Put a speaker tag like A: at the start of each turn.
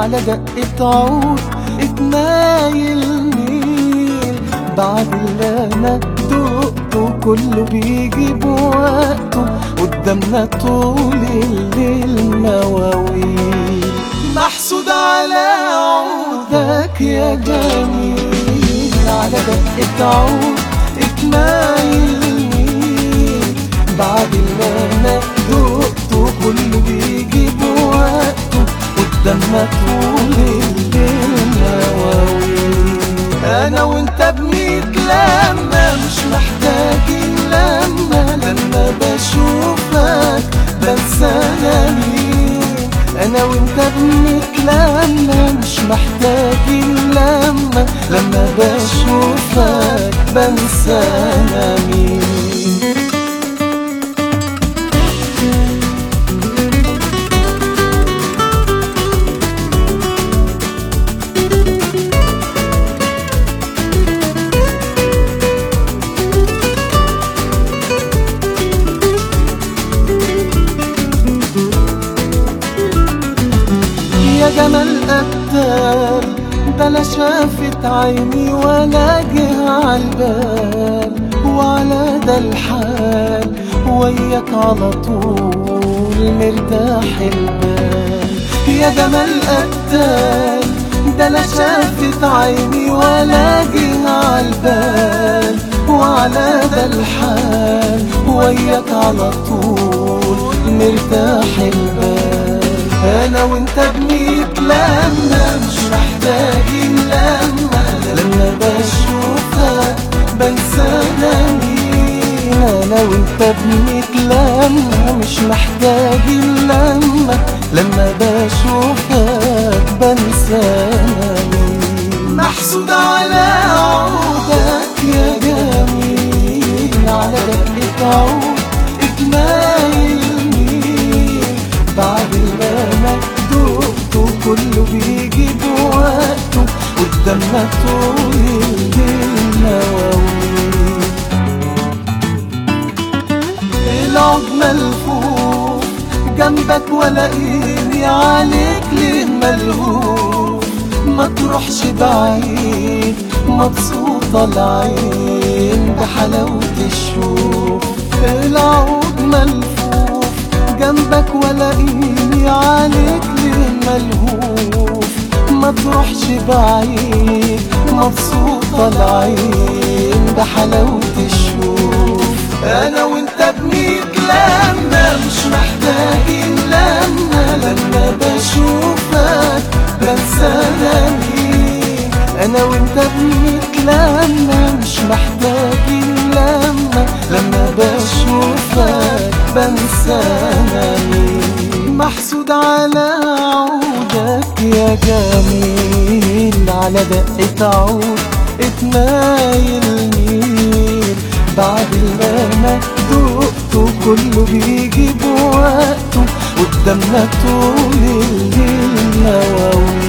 A: على دقة عود اتمايل ميل بعد اللي انا دقته كله بيجي بوقته قدامنا طول الليل مواويل محسود على عودك يا جميل على دقة عود اتمايل ميل بعد اللي انا دقته كله بيجي بوقته قدامنا طول الليل مواويل انا وانت بميت لما مش محتاجين لما لما بشوفك بنسى انا مين انا وانت بميت لما مش محتاجين لما لما بشوفك بنسى انا مين يا جمال قتال بلا شافت عيني ولا جه عالبال وعلى ده الحال وياك على طول مرتاح البال يا جمال قتال ده لا شافت عيني ولا جه عالبال وعلى ده الحال وياك على طول مرتاح البال انا وانت بميت لما مش محتاجين لما لما بشوفك بنسى انا مين انا وانت بميت لما مش محتاجين لما لما بشوفك بنسى انا مين محسود على عودك يا جميل على دقة عود اجمايل مين بعد ما انا دقته كله بيجي بوقته قدامنا طول الليل مواويل العود ملفوف جنبك ولاقيني عليك ليه ملهوف ما تروحش بعيد مبسوطة العين بحلاوة الشوف العود ملفوف جنبك ولاقيني عليك ليه ملهوف ما تروحش بعيد مبسوطة العين بحلاوة الشوف انا وانت بميت لما مش محتاجين لما لما بشوفك بنسى انا مين انا وانت بميت لما مش محتاجين لما لما بشوفك بنسى انا مين محسود على عودك يا جميل على دقة عود اتمايل ميل بعد اللي انا دقته كله بيجي بوقته قدامنا طول الليل مواويل